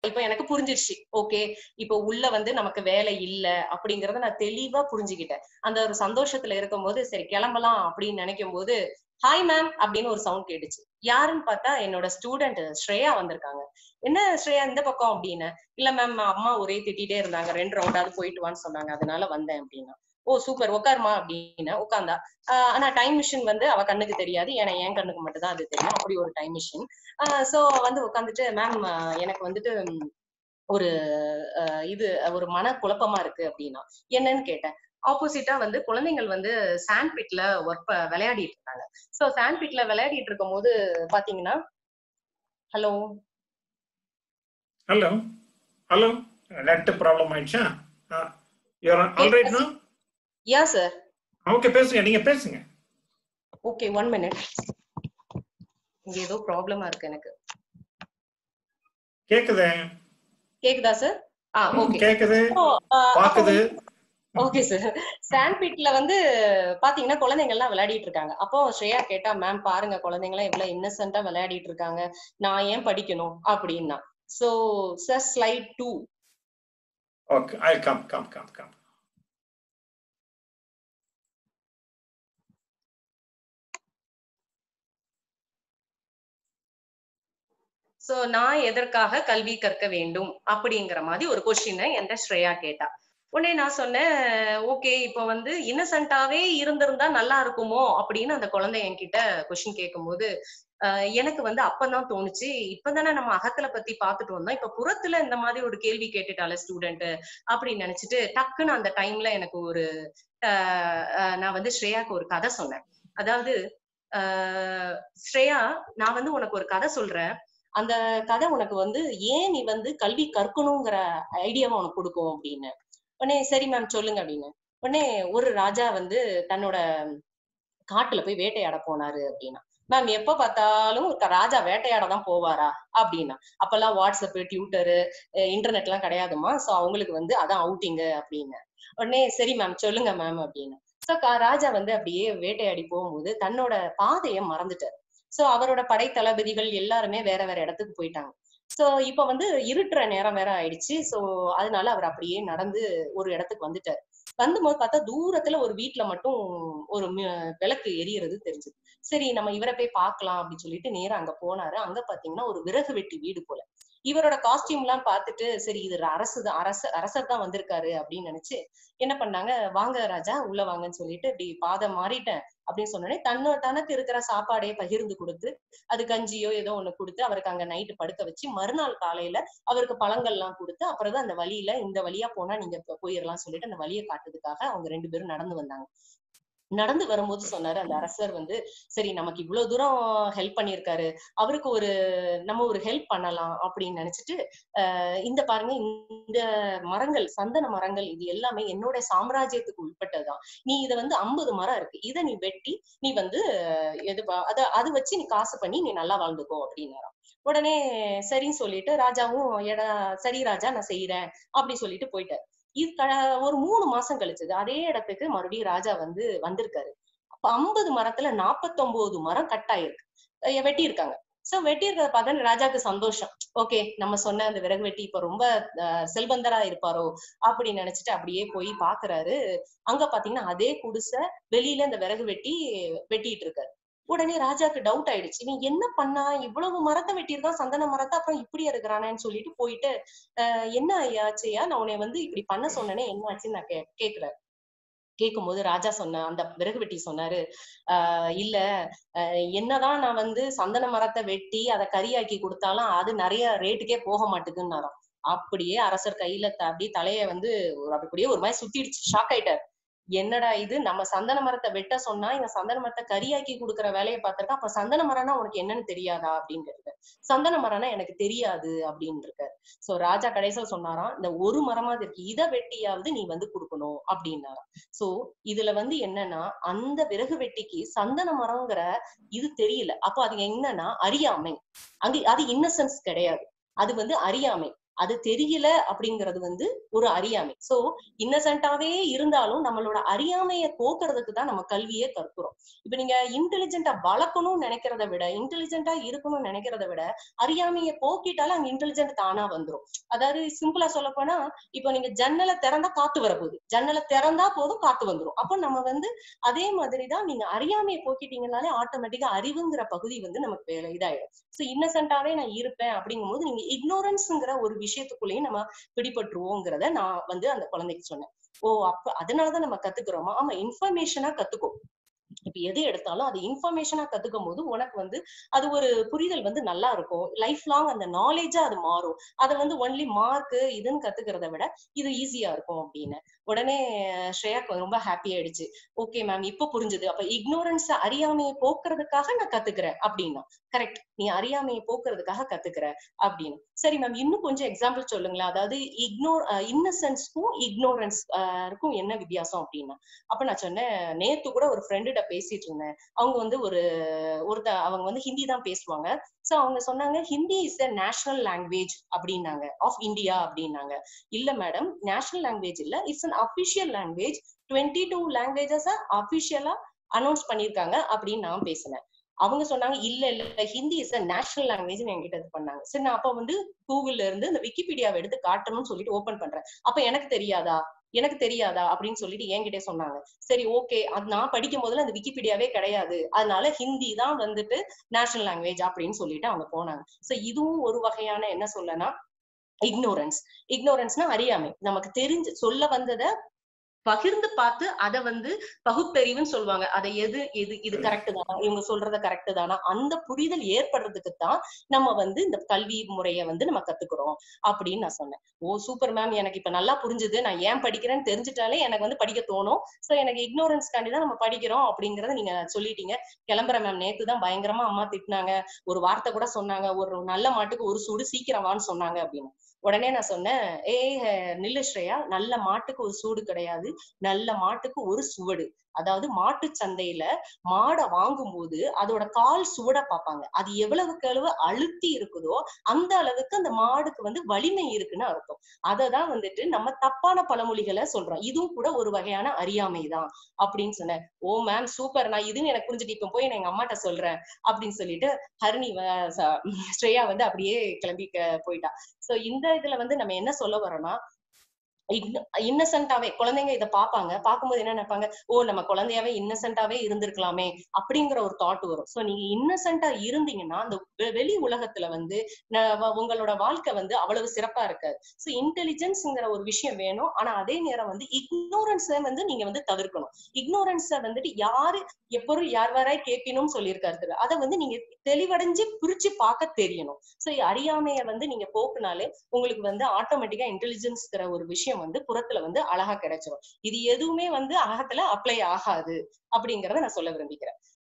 இப்ப எனக்கு புரிஞ்சிருச்சு ஓகே இப்ப உள்ள வந்து நமக்கு வேலை இல்ல அப்படிங்கறத நான் தெளிவா புரிஞ்சுக்கிட்டேன் அந்த ஒரு சந்தோஷத்துல இருக்கும்போது சரி கிளம்பலாம் அப்படின்னு நினைக்கும் போது ஹாய் மேம் அப்படின்னு ஒரு சவுண்ட் கேட்டுச்சு யாருன்னு பார்த்தா என்னோட ஸ்டூடெண்ட் ஸ்ரேயா வந்திருக்காங்க என்ன ஸ்ரேயா இந்த பக்கம் அப்படின்னு இல்ல மேம் அம்மா ஒரே திட்டிட்டே இருந்தாங்க ரெண்டு ரவுண்டாவது போயிட்டு வான்னு சொன்னாங்க அதனால வந்தேன் அப்படின்னா ஓ சூப்பர் உட்காருமா அப்படின்னு உட்காந்தா ஆஹ் ஆனா டைம் மிஷின் வந்து அவ கண்ணுக்கு தெரியாது ஏன்னா என் கண்ணுக்கு மட்டும் தான் அது தெரியும் அப்படி ஒரு டைம் மிஷின் சோ வந்து உட்காந்துட்டு மேம் எனக்கு வந்துட்டு உம், ஒரு அஹ், இது ஒரு மன குழப்பமா இருக்கு அப்படின்னா என்னன்னு கேட்டேன் ஆப்போசிட்டா வந்து குழந்தைகள் வந்து சாண்ட் பிட்ல ஒர்க் விளையாடிட்டு இருந்தாங்க சோ சாண்ட் பிட்ல விளையாடிட்டு இருக்கும் போது பாத்தீங்கன்னா hello hello hello net problem ஆயிடுச்சா alright no yeah sir okay பேசுங்க நீங்க பேசுங்க ஓகே ஒன் மினிட் இங்க ஏதோ ப்ராப்ளமா இருக்கு எனக்கு கேக்குதே கேக்குதா சார் ஆ ம், ஓகே கேக்குது பாக்குது ஓகே சார் சாண்ட் பிட்ல வந்து பாத்தீங்கன்னா குழந்தைங்க எல்லாம் விளையாடிட்டு இருக்காங்க அப்போ ஸ்ரேயா கேட்டா மேம் பாருங்க குழந்தைங்க எல்லாம் இவ்வளவு இன்னசென்ட்டா விளையாடிட்டு இருக்காங்க நான் ஏன் படிக்கணும் அப்படின்னா so sir slide two okay I come come come come so நான் எதற்காக கல்வி கற்க வேண்டும் அப்படிங்கிற மாதிரி ஒரு கொஸ்டினை என்கிட்ட ஸ்ரேயா கேட்டா உடனே நான் சொன்னேன் ஓகே இப்போ வந்து இன்னசென்ட்டாவே இருந்திருந்தா நல்லா இருக்குமோ அப்படின்னு அந்த குழந்தை என்கிட்ட கொஸ்டின் கேட்கும்போது ஆஹ் எனக்கு வந்து அப்பதான் தோணுச்சு இப்பதானே நம்ம அகத்துல பத்தி பார்த்துட்டு வந்தோம் இப்ப புறத்துல இந்த மாதிரி ஒரு கேள்வி கேட்டுட்டால ஸ்டூடெண்ட் அப்படின்னு நினைச்சிட்டு டக்குன்னு அந்த டைம்ல எனக்கு ஒரு ஆஹ் ஆஹ் நான் வந்து ஸ்ரேயாக்கு ஒரு கதை சொன்னேன் அதாவது ஆஹ் ஸ்ரேயா நான் வந்து உனக்கு ஒரு கதை சொல்றேன் அந்த கதை உனக்கு வந்து ஏன் நீ வந்து கல்வி கற்கணுங்கிற ஐடியாவை உனக்கு கொடுக்கும் அப்படின்னு உடனே சரி மேம் சொல்லுங்க அப்படின்னு உடனே ஒரு ராஜா வந்து தன்னோட காட்டுல போய் வேட்டையாட போனாரு அப்படின்னா மேம் எப்ப பார்த்தாலும் க- ராஜா வேட்டையாட தான் போவாரா அப்படின்னா அப்பெல்லாம் வாட்ஸ்அப் ட்விட்டரு இன்டர்நெட் எல்லாம் கிடையாதுமா சோ அவங்களுக்கு வந்து அதான் அவுட்டிங்கு அப்படின்னு உடனே சரி மேம் சொல்லுங்க மேம் அப்படின்னு சோ ராஜா வந்து அப்படியே வேட்டையாடி போகும்போது தன்னோட பாதையை மறந்துட்டாரு சோ அவரோட படை தளபதிகள் எல்லாருமே வேற வேற இடத்துக்கு போயிட்டாங்க சோ இப்ப வந்து இருட்டுற நேரம் வேற ஆயிடுச்சு சோ அதனால அவர் அப்படியே நடந்து ஒரு இடத்துக்கு வந்துட்டாரு வந்தும்போது பார்த்தா தூரத்துல ஒரு வீட்ல மட்டும் ஒரு மி- விளக்கு எரியறது தெரிஞ்சது சரி நம்ம இவரை போய் பார்க்கலாம் அப்படின்னு சொல்லிட்டு நேரா அங்க போனாரு அங்க பாத்தீங்கன்னா ஒரு விறகு வெட்டி வீடு போல இவரோட காஸ்டியூம் எல்லாம் பார்த்துட்டு சரி இது அரசு தான் அரச அரசர் தான் வந்திருக்காரு அப்படின்னு நினைச்சு என்ன பண்ணாங்க வாங்க ராஜா உள்ள வாங்கன்னு சொல்லிட்டு இப்படி பாதை மாறிட்டேன் அப்படின்னு சொன்னோடனே தன்னோட தனக்கு இருக்கிற சாப்பாடையே பகிர்ந்து கொடுத்து அது கஞ்சியோ ஏதோ ஒண்ணு கொடுத்து அவருக்கு அங்க நைட்டு படுக்க வச்சு மறுநாள் காலையில அவருக்கு பழங்கள் எல்லாம் கொடுத்து அப்புறம் அந்த வழியில இந்த வழியா போனா நீங்க போ- போயிடலாம் சொல்லிட்டு அந்த வழியை காட்டுறதுக்காக அவங்க ரெண்டு பேரும் நடந்து வந்தாங்க நடந்து வரும்போது சொன்னாரு அந்த அரசர் வந்து சரி நமக்கு இவ்வளவு தூரம் ஹெல்ப் பண்ணியிருக்காரு அவருக்கு ஒரு நம்ம ஒரு ஹெல்ப் பண்ணலாம் அப்படின்னு நினைச்சிட்டு ஆஹ் இந்த பாருங்க இந்த மரங்கள் சந்தன மரங்கள் இது எல்லாமே என்னோட சாம்ராஜ்யத்துக்கு உட்பட்டதுதான் நீ இத வந்து ஐம்பது மரம் இருக்கு இத நீ வெட்டி நீ வந்து அஹ், எது ப- அத அது வச்சு நீ காசு பண்ணி நீ நல்லா வாழ்ந்துக்கோ அப்படின்னாராம் உடனே சரின்னு சொல்லிட்டு ராஜாவும் எடா சரி ராஜா நான் செய்யறேன் அப்படி சொல்லிட்டு போயிட்டாரு இது க- ஒரு மூணு மாசம் கழிச்சது அதே இடத்துக்கு மறுபடியும் ராஜா வந்து வந்திருக்காரு அப்ப ஐம்பது மரத்துல நாப்பத்தொன்பது மரம் கட் ஆயிருக்கு வெட்டி இருக்காங்க சோ வெட்டி இருக்கிறத பார்த்தா ராஜாக்கு சந்தோஷம் ஓகே நம்ம சொன்ன அந்த விறகு வெட்டி இப்ப ரொம்ப அஹ், செல்வந்தரா இருப்பாரோ அப்படின்னு நினைச்சிட்டு அப்படியே போய் பாக்குறாரு அங்க பாத்தீங்கன்னா அதே குடிசை வெளியில இந்த விறகு வெட்டி வெட்டிட்டு இருக்காரு உடனே ராஜாக்கு டவுட் ஆயிடுச்சு நீ என்ன பண்ணா இவ்வளவு மரத்தை வெட்டியிருக்கான் சந்தன மரத்தை அப்புறம் இப்படி இருக்கிறானேன்னு சொல்லிட்டு போயிட்டு "அஹ், என்ன ஆச்சுயா நான் உன்னை வந்து இப்படி பண்ண சொன்னேனே என்ன ஆச்சுன்னு நான் கே கேக்குறேன் கேட்கும்போது ராஜா சொன்ன அந்த விறகு வெட்டி சொன்னாரு ஆஹ் இல்ல ஆஹ் என்னதான் நான் வந்து சந்தன மரத்தை வெட்டி அதை கரியாக்கி கொடுத்தாலும் அது நிறைய ரேட்டுக்கே போக மாட்டேங்குதுன்னாராம் அப்படியே அரசர் கையில த- அப்படியே தலைய வந்து ஒரு அப்படியே ஒரு மாதிரி சுத்திடுச்சு ஷாக் ஆயிட்டாரு என்னடா இது நம்ம சந்தன மரத்தை வெட்ட சொன்னா இந்த சந்தன மரத்தை கரியாக்கி கொடுக்குற வேலையை பார்த்திருக்கா அப்ப சந்தன மரம்னா உனக்கு என்னன்னு தெரியாதா அப்படின்னு இருக்க சந்தன மரம்னா எனக்கு தெரியாது அப்படின்னு இருக்க சோ ராஜா கடைசியில் சொன்னாராம் இந்த ஒரு மரமாவது இருக்கு இதை வெட்டியாவது நீ வந்து கொடுக்கணும் அப்படின்னாராம் சோ இதுல வந்து என்னன்னா அந்த விறகு வெட்டிக்கு சந்தன மரம்ங்கிற இது தெரியல அப்போ அது என்னன்னா அறியாமை அங்க அது இன்னசென்ஸ் கிடையாது அது வந்து அறியாமை அது தெரியல அப்படிங்கிறது வந்து ஒரு அறியாமை சோ இன்னசென்ட்டாவே இருந்தாலும் நம்மளோட அறியாமையை போக்குறதுக்கு தான் நம்ம கல்வியே கற்கிறோம் இப்ப நீங்க இன்டெலிஜென்ட்டா வளர்க்கணும்னு நினைக்கிறத விட இன்டெலிஜென்ட்டா இருக்கணும்னு நினைக்கிறத விட அறியாமையை போக்கிட்டாலும் அங்க இன்டெலிஜென்ட் தானா வந்துரும் அதாவது சிம்பிளா சொல்ல போனா இப்போ நீங்க ஜன்னலை திறந்தா காத்து வரப்போகுது ஜன்னலை திறந்தா போதும் காத்து வந்துரும் அப்போ நம்ம வந்து அதே மாதிரிதான் நீங்க அறியாமையை போக்கிட்டீங்கனாலே ஆட்டோமேட்டிக்கா அறிவுங்கிற பகுதி வந்து நமக்கு வேலை இதாயிடும் சோ இன்னசென்ட்டாவே நான் இருப்பேன் அப்படிங்கும் போது நீங்க இக்னோரன்ஸ்ங்கிற ஒரு விஷயத்துக்குள்ளேயும் நம்ம பிடிபட்டுருவோங்கிறத நான் வந்து அந்த குழந்தைக்கு சொன்னேன் ஓ அப்ப அதனாலதான் நம்ம கத்துக்கிறோமா ஆமா இன்ஃபர்மேஷனா கத்துக்கோ இப்ப எது எடுத்தாலும் அது இன்ஃபர்மேஷனா கத்துக்கும் போது உனக்கு வந்து அது ஒரு புரிதல் வந்து நல்லா இருக்கும் லைஃப் லாங் அந்த நாலேஜா அது மாறும் அதை வந்து ஒன்லி மார்க் இதுன்னு கத்துக்கிறத விட இது ஈஸியா இருக்கும் அப்படின்னு உடனே ஸ்ரேயாக்கு ரொம்ப ஹாப்பி ஆயிடுச்சு ஓகே மேம் இப்ப புரிஞ்சுது அப்ப இக்னோரன்ஸ் அறியாமையை போக்குறதுக்காக நான் கத்துக்கிறேன் அப்படின்னா கரெக்ட் நீ அறியாமையை போக்குறதுக்காக கத்துக்கிற அப்படின்னு சரி மேம் இன்னும் கொஞ்சம் எக்ஸாம்பிள் சொல்லுங்களேன் அதாவது இக்னோர் இன்னசென்ஸ்க்கும் இக்னோரன்ஸ்க்கும் என்ன வித்தியாசம் அப்படின்னா அப்ப நான் சொன்னேன் நேத்து கூட ஒரு ஃப்ரெண்டுகிட்ட பேசிட்டு இருந்தேன் அவங்க வந்து ஒரு ஒருத்த அவங்க வந்து ஹிந்தி தான் பேசுவாங்க சோ அவங்க சொன்னாங்க Hindi is a national language அப்படின்னாங்க ஆஃப் இந்தியா அப்படின்னாங்க இல்ல மேடம் நேஷனல் லாங்குவேஜ் இல்ல it's an official language twenty two languages அபிஷியலா அனௌன்ஸ் பண்ணிருக்காங்க அப்படின்னு நான் பேசினேன் அவங்க சொன்னாங்க இல்ல இல்ல Hindi is a national language என்கிட்ட இது பண்ணாங்க சரி நான் அப்ப வந்து கூகுள்ல இருந்து இந்த விக்கிபீடியாவை எடுத்து காட்டணும்னு சொல்லிட்டு ஓபன் பண்றேன் அப்ப எனக்கு தெரியாதா எனக்கு தெரியாதா அப்படின்னு சொல்லிட்டு என்கிட்ட சொன்னாங்க சரி ஓகே அது நான் படிக்கும் போதுல அந்த விக்கிபீடியாவே கிடையாது அதனால ஹிந்தி தான் வந்துட்டு நேஷனல் லாங்குவேஜ் அப்படின்னு சொல்லிட்டு அவங்க போனாங்க சோ இதுவும் ஒரு வகையான என்ன சொல்லனா இக்னோரன்ஸ் இக்னோரன்ஸ்னா அறியாமை நமக்கு தெரிஞ்சு சொல்ல வந்ததை பகிர்ந்து பார்த்து அதை வந்து பகுத்தறிவுன்னு சொல்லுவாங்க அதை எது எது இது கரெக்ட் தானா இவங்க சொல்றத கரெக்ட் தானா அந்த புரிதல் ஏற்படுறதுக்கு தான் நம்ம வந்து இந்த கல்வி முறையை வந்து நம்ம கத்துக்கிறோம் அப்படின்னு நான் சொன்னேன் ஓ சூப்பர் மேம் எனக்கு இப்ப நல்லா புரிஞ்சுது நான் ஏன் படிக்கிறேன்னு தெரிஞ்சுட்டாலே எனக்கு வந்து படிக்க தோணும் சோ எனக்கு இக்னோரன்ஸ் காண்டி தான் நம்ம படிக்கிறோம் அப்படிங்கறத நீங்க சொல்லிட்டீங்க கிளம்புற மேம் நேத்து தான் பயங்கரமா அம்மா திட்டினாங்க ஒரு வார்த்தை கூட சொன்னாங்க ஒரு நல்ல மாட்டுக்கு ஒரு சூடு சீக்கிரம் வான்னு சொன்னாங்க அப்படின்னு உடனே நான் சொன்னேன் ஏ நில்லு ஸ்ரேயா நல்ல மாட்டுக்கு ஒரு சூடு கிடையாது நல்ல மாட்டுக்கு ஒரு சுவடு அதாவது மாட்டு சந்தையில மாடை வாங்கும் போது அதோட கால் சுவட பார்ப்பாங்க அது எவ்வளவுக்கு அளவு அழுத்தி இருக்குதோ அந்த அளவுக்கு அந்த மாடுக்கு வந்து வலிமை இருக்குன்னு அர்த்தம் அததான் வந்துட்டு நம்ம தப்பான பழமொழிகளை சொல்றோம் இதுவும் கூட ஒரு வகையான அறியாமை தான் அப்படின்னு சொன்னேன் ஓ மேம் சூப்பர் நான் இதுன்னு எனக்கு புரிஞ்சுட்டு இப்ப போய் நான் எங்க அம்மாட்ட சொல்றேன் அப்படின்னு சொல்லிட்டு ஹரிணி வ- ச- ஸ்ரேயா வந்து அப்படியே கிளம்பி க- போயிட்டா சோ இந்த இதுல வந்து நம்ம என்ன சொல்ல வரோம்னா இன்னசென்ட்டாவே குழந்தைங்க இதை பார்ப்பாங்க பார்க்கும்போது என்ன நினைப்பாங்க ஓ நம்ம குழந்தையாவே இன்னசென்ட்டாவே இருந்திருக்கலாமே அப்படிங்கிற ஒரு தாட் வரும் சோ நீங்க இன்னசென்ட்டா இருந்தீங்கன்னா அந்த வெ- வெளி உலகத்துல வந்து ந- வ- உங்களோட வாழ்க்கை வந்து அவ்வளவு சிறப்பா இருக்காது சோ இன்டெலிஜென்ஸ்ங்கிற ஒரு விஷயம் வேணும் ஆனா அதே நேரம் வந்து இக்னோரன்ஸை வந்து நீங்க வந்து தவிர்க்கணும் இக்னோரன்ஸை வந்துட்டு யாரு எப்பொருள் யார் வராய் கேட்கணும்னு சொல்லியிருக்காரு அதை வந்து நீங்க தெளிவடைஞ்சு பிரிச்சு பார்க்க தெரியணும் சோ அறியாமைய வந்து நீங்க போக்குனாலே உங்களுக்கு வந்து ஆட்டோமேட்டிக்கா இன்டெலிஜென்ஸ்ங்கிற ஒரு விஷயம் வந்து புறத்துல வந்து அழகா கிடைச்சிரும் இது எதுவுமே வந்து அகத்துல அப்ளை ஆகாது அப்படிங்கறத நான் சொல்ல விரும்பிக்கிறேன்